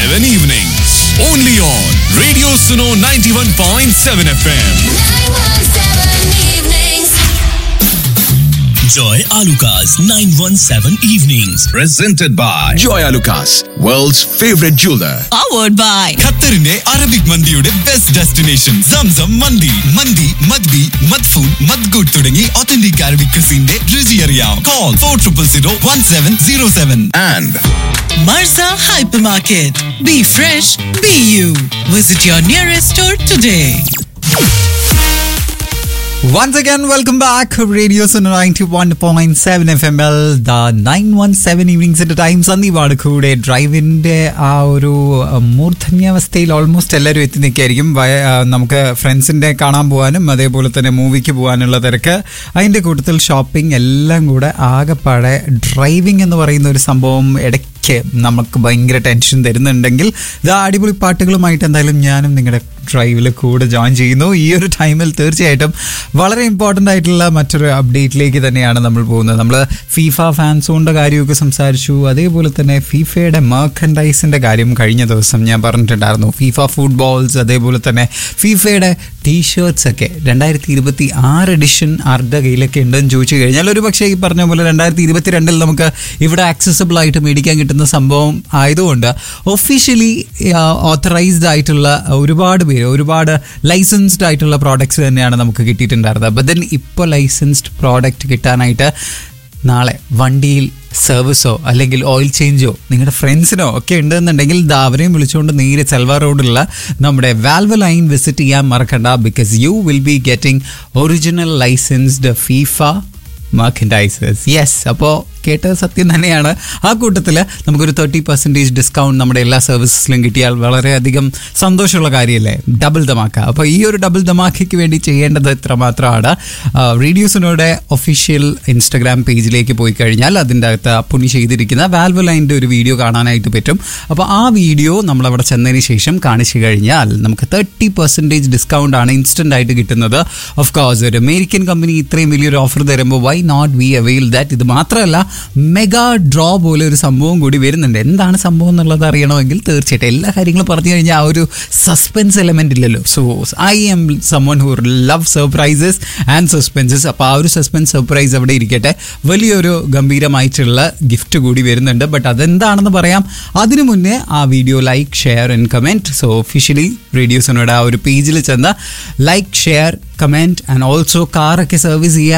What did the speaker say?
107 evenings. Only on Radio Suno 91.7 FM. Joy Alukas 917 Evenings. Presented by Joy Alukas, world's favorite jeweler. powered by ഖത്തറിന്റെ Arabic മന്തിയുടെ best destination Zamzam മന്തി മന്തി മദ്ബി മദ്ഫൂൻ മദ്ഗുഡ് തുടങ്ങി ഒത്തന്റിക് അറബിക് ക്രിസിന്റെ രുചി അറിയാം call for triple zero one seven zero seven and Marza Hypermarket. Be fresh, be you. Visit your nearest store today. Once again, welcome back. Radio Sona 91.7 FML, the 917 evenings at a time. സന്ദീപാണ് കൂടെ ഡ്രൈവിൻ്റെ ആ ഒരു അഹ്, മൂർധന്യാവസ്ഥയിൽ almost എല്ലാവരും എത്തി നിൽക്കുകയായിരിക്കും വയ- ആ, നമുക്ക് ഫ്രണ്ട്സിൻ്റെ കാണാൻ പോകാനും അതേപോലെ തന്നെ മൂവിക്ക് പോകാനുള്ള തിരക്ക് അതിൻ്റെ കൂട്ടത്തിൽ ഷോപ്പിംഗ് എല്ലാം കൂടെ ആകെപ്പാടെ ഡ്രൈവിംഗ് എന്ന് പറയുന്ന ഒരു സംഭവം ഇടയ്ക്ക് നമുക്ക് ഭയങ്കര ടെൻഷൻ തരുന്നുണ്ടെങ്കിൽ ഇത് അടിപൊളി പാട്ടുകളുമായിട്ട് എന്തായാലും ഞാനും നിങ്ങളുടെ ഡ്രൈവിൽ കൂടെ ജോയിൻ ചെയ്യുന്നു ഈ ഒരു ടൈമിൽ തീർച്ചയായിട്ടും വളരെ ഇമ്പോർട്ടൻ്റ് ആയിട്ടുള്ള മറ്റൊരു അപ്ഡേറ്റിലേക്ക് തന്നെയാണ് നമ്മൾ പോകുന്നത് നമ്മൾ ഫീഫ ഫാൻസോണിൻ്റെ കാര്യമൊക്കെ സംസാരിച്ചു അതേപോലെ തന്നെ ഫീഫയുടെ മെർക്കൻഡൈസിൻ്റെ കാര്യം കഴിഞ്ഞ ദിവസം ഞാൻ പറഞ്ഞിട്ടുണ്ടായിരുന്നു ഫീഫ ഫുട്ബോൾസ് അതേപോലെ തന്നെ ഫീഫയുടെ ടീഷർട്സ് ഒക്കെ രണ്ടായിരത്തി ഇരുപത്തി ആറ് എഡിഷൻ ആരുടെ കയ്യിലൊക്കെ ഉണ്ടെന്ന് ചോദിച്ചു കഴിഞ്ഞാൽ ഒരു പക്ഷേ ഈ പറഞ്ഞ പോലെ രണ്ടായിരത്തി ഇരുപത്തി രണ്ടിൽ നമുക്ക് ഇവിടെ ആക്സസബിൾ ആയിട്ട് മേടിക്കാൻ കിട്ടുന്ന സംഭവം ആയതുകൊണ്ട് ഒഫീഷ്യലി ഓത്തറൈസ്ഡ് ആയിട്ടുള്ള ഒരുപാട് പേര് ഒരുപാട് ലൈസൻസ്ഡ് ആയിട്ടുള്ള പ്രോഡക്ട്സ് തന്നെയാണ് നമുക്ക് കിട്ടിയിട്ടുണ്ടായിരുന്നത് അപ്പം ദെൻ ഇപ്പോൾ ലൈസൻസ്ഡ് പ്രോഡക്റ്റ് കിട്ടാനായിട്ട് നാളെ വണ്ടിയിൽ സർവീസോ അല്ലെങ്കിൽ ഓയിൽ ചേഞ്ചോ നിങ്ങളുടെ ഫ്രണ്ട്സിനോ ഒക്കെ ഉണ്ടെന്നുണ്ടെങ്കിൽ ദാ അവരെയും വിളിച്ചുകൊണ്ട് നേരെ സെൽവാർ റോഡിലുള്ള നമ്മുടെ വാൽവ് ലൈൻ വിസിറ്റ് ചെയ്യാൻ മറക്കണ്ട because you will be getting original licensed FIFA merchandisers yes അപ്പോൾ കേട്ടത് സത്യം തന്നെയാണ് ആ കൂട്ടത്തിൽ നമുക്കൊരു തേർട്ടി പെർസെൻറ്റേജ് ഡിസ്കൗണ്ട് നമ്മുടെ എല്ലാ സർവീസസിലും കിട്ടിയാൽ വളരെയധികം സന്തോഷമുള്ള കാര്യമല്ലേ ഡബിൾ ധമാക്ക അപ്പോൾ ഈ ഒരു ഡബിൾ ധമാക്കയ്ക്ക് വേണ്ടി ചെയ്യേണ്ടത് ഇത്ര മാത്രമാണ് റേഡിയോസിനോടെ ഒഫീഷ്യൽ ഇൻസ്റ്റഗ്രാം പേജിലേക്ക് പോയി കഴിഞ്ഞാൽ അതിൻ്റെ അകത്ത് പുണി ചെയ്തിരിക്കുന്ന വാൽവ് ലൈൻ്റെ ഒരു വീഡിയോ കാണാനായിട്ട് പറ്റും അപ്പോൾ ആ വീഡിയോ നമ്മളവിടെ ചെന്നതിന് ശേഷം കാണിച്ചു കഴിഞ്ഞാൽ നമുക്ക് തേർട്ടി പെർസെൻറ്റേജ് ഡിസ്കൗണ്ട് ആണ് ഇൻസ്റ്റൻ്റ് ആയിട്ട് കിട്ടുന്നത് ഓഫ് കോഴ്സ് ഒരു അമേരിക്കൻ കമ്പനി ഇത്രയും വലിയൊരു ഓഫർ തരുമ്പോൾ why not we avail that ഇത് മാത്രമല്ല മെഗാ ഡ്രോ പോലെ ഒരു സംഭവം കൂടി വരുന്നുണ്ട് എന്താണ് സംഭവം എന്നുള്ളത് അറിയണമെങ്കിൽ തീർച്ചയായിട്ടും എല്ലാ കാര്യങ്ങളും പറഞ്ഞു കഴിഞ്ഞാൽ ആ ഒരു സസ്പെൻസ് എലമെന്റ് ഇല്ലല്ലോ so I am someone who love surprises and suspenses അപ്പോൾ ആ ഒരു സസ്പെൻസ് സർപ്രൈസ് അവിടെ ഇരിക്കട്ടെ വലിയൊരു ഗംഭീരമായിട്ടുള്ള ഗിഫ്റ്റ് കൂടി വരുന്നുണ്ട് ബട്ട് അതെന്താണെന്ന് പറയാം അതിനു മുന്നേ ആ video like share and comment so officially റേഡിയോസിനോട് ആ ഒരു പേജിൽ ചെന്ന് like share comment and also കാറൊക്കെ സർവീസ് ചെയ്യാൻ